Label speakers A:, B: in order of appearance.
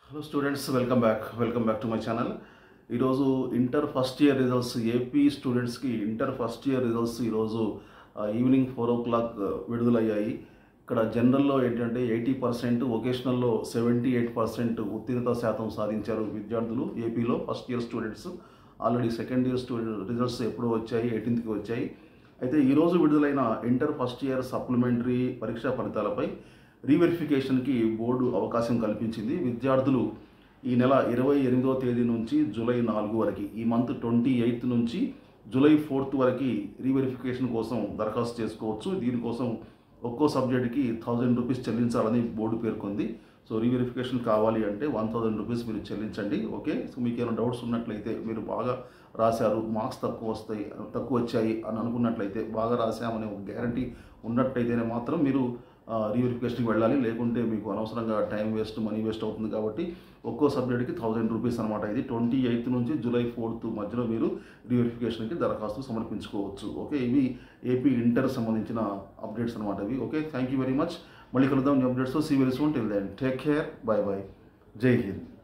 A: hello students welcome back welcome back to my channel ఈరోజు inter first year results AP స్టూడెంట్స్కి inter first year results ఈరోజు ఆ, evening four ఓ clock విడుదలయ్యాయి ఇక్కడ జనరల్లో ఏంటంటే ఎయిటీ పర్సెంట్ వొకేషనల్లో సెవెంటీ ఎయిట్ పర్సెంట్ ఉత్తీర్ణత శాతం సాధించారు విద్యార్థులు ఏపీలో first year students already second year student results ఎప్పుడో వచ్చాయి ఎయిటీన్త్కి వచ్చాయి అయితే ఈరోజు విడుదలైన ఇంటర్ ఫస్ట్ ఇయర్ సప్లిమెంటరీ పరీక్షా ఫలితాలపై రీవెరిఫికేషన్కి బోర్డు అవకాశం కల్పించింది విద్యార్థులు ఈ నెల ఇరవై ఎనిమిదవ తేదీ నుంచి జూలై నాలుగు వరకు ఈ మంత్ ట్వంటీ ఎయిత్ నుంచి జూలై ఫోర్త్ వరకు రీవెరిఫికేషన్ కోసం దరఖాస్తు చేసుకోవచ్చు దీనికోసం ఒక్కో సబ్జెక్ట్కి థౌజండ్ రూపీస్ చెల్లించాలని బోర్డు పేర్కొంది సో రీవెరిఫికేషన్ కావాలి అంటే వన్ థౌజండ్ రూపీస్ మీరు చెల్లించండి ఓకే సో మీకు ఏమైనా డౌట్స్ ఉన్నట్లయితే మీరు బాగా రాశారు మార్క్స్ తక్కువ వస్తాయి తక్కువ వచ్చాయి అని అనుకున్నట్లయితే బాగా రాశామనే ఒక గ్యారంటీ ఉన్నట్లయితేనే మాత్రం మీరు రీవెరిఫికేషన్కి వెళ్ళాలి లేకుంటే మీకు అనవసరంగా టైం వేస్ట్ మనీ వేస్ట్ అవుతుంది కాబట్టి ఒక్కో సబ్జెక్ట్కి థౌజండ్ రూపీస్ అనమాట ఇది ట్వంటీ ఎయిత్ నుంచి జూలై ఫోర్త్ మధ్యలో మీరు రీవెరిఫికేషన్కి దరఖాస్తు సమర్పించుకోవచ్చు ఓకే ఇవి ఏపీ ఇంటర్ సంబంధించిన అప్డేట్స్ అనమాట ఇవి okay thank you very much మళ్ళీ కలుద్దాం ఈ updates see very soon till then take care bye bye జై హింద్